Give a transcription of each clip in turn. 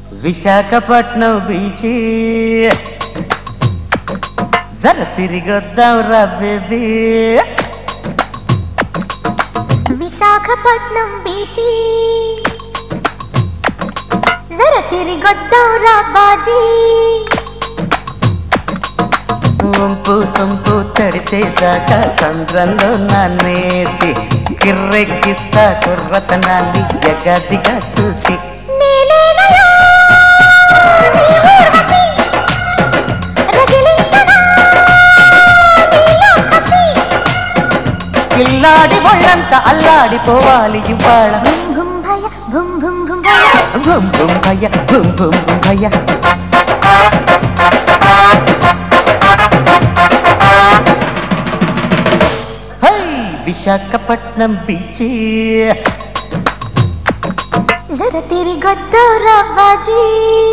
Visakhapatnam beach జర తిరిగొద్దాం రా baby Visakhapatnam బీచి జర తిరిగొద్దాం రా బాజీ వంపు సొంపు తడిసేదాకా సంద్రంలో నాన్నేసి కిర్రెక్కిస్తా కుర్రతనాన్ని జగదిగా చూసి నేనేనయా నీ ఊర్వశి. రగిలించనా నీలో కసి. కిల్లాడి ఒళ్ళంతా అల్లాడిపోవాలి ఇవాళ భుం భుం భయ భుం భుం భుం భయ భుం భుం భయ భుం భుం భుం భయ హై విశాఖపట్నం బీచ్ జర తిరిగొద్దాం రా బాజీ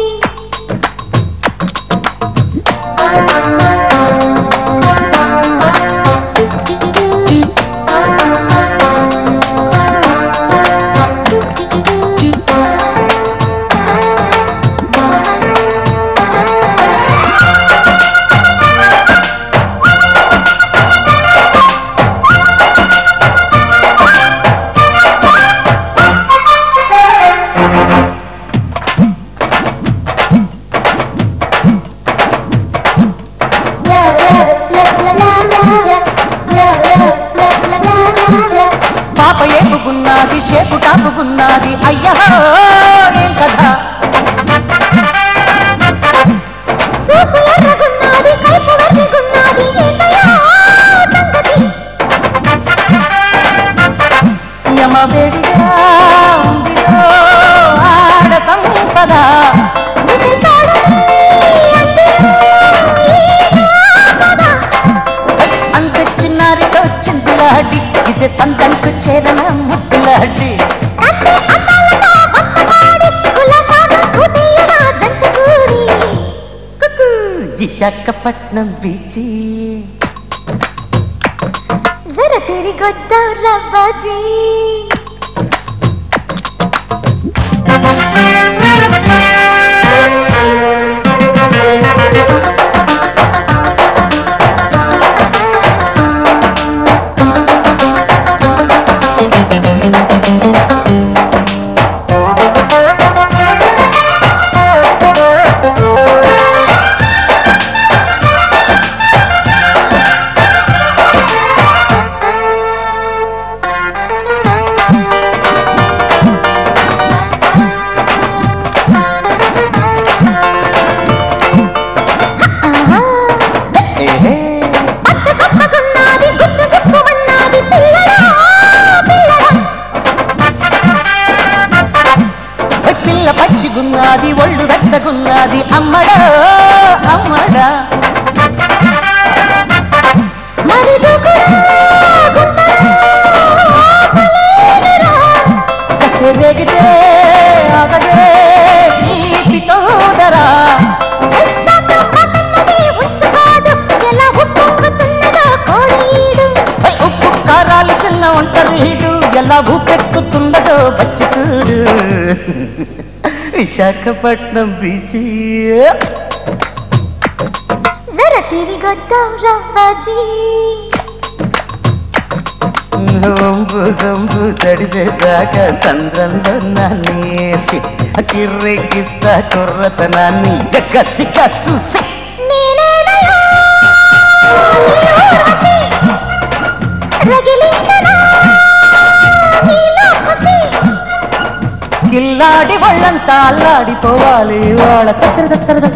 పాప ఏపుకున్నది షేపు టాపుకున్నది అయ్యా ఏం కదా చూపు ఎర్రగున్నది కైపు వెర్రిగున్నది ఏంటయ్యా సంగతి యమ వేడిగా ఉందిలో ఆడ సంపద నువ్వే తోడని అందినా ఈ ఆపద. అంత చిన్నారితో చిందులాడి ఇది సంతంకు చేరన ముద్దులాడి కత్తి అద్దాలతో వస్తపాడి కులసాగా కుతీయన జంట కూడి కుకు, విశాఖపట్నం బీచ్ జర తిరిగొద్దాం రవ్వాజీ ఆహా ఏహే, పట్టు కప్పకున్నది గుప్పు గుప్పుమన్నది పిల్లడా పిల్లడా ఓ పిల్ల పచ్చిగున్నది ఒళ్ళు వెచ్చగున్నది అమ్మడా అమ్మడా మరి దూకుడా గుంటరా ఆపలేనురా. కసే రేగితే ఆగదే తీపి తోడరా ఉచ్చాటం పట్టున్నది ఉంచుకోదు ఎలా ఉప్పొంగుతున్నదో కోడీడు ఓ ఉప్పు కారాలు తిన్న ఒంటరీడు ఎలా ఊపెక్కుతుండదో వచ్చి చూడు విశాఖపట్నం బీచ్ జర తిరిగొద్దాం రవ్వాజీ నోంబు సొంబు తడిసేదాకా సంద్రంలో నానేసి కిర్రెక్కిస్తా కుర్రతనాన్ని ఎక్కడిగా చూసి నేనేనయా నీ ఊర్వశి. రగిలించనా నీలో కసి కిల్లాడి వాళ్ళంతా అల్లాడిపోవాలి వాళ్ళ తట్టరు తట్టరు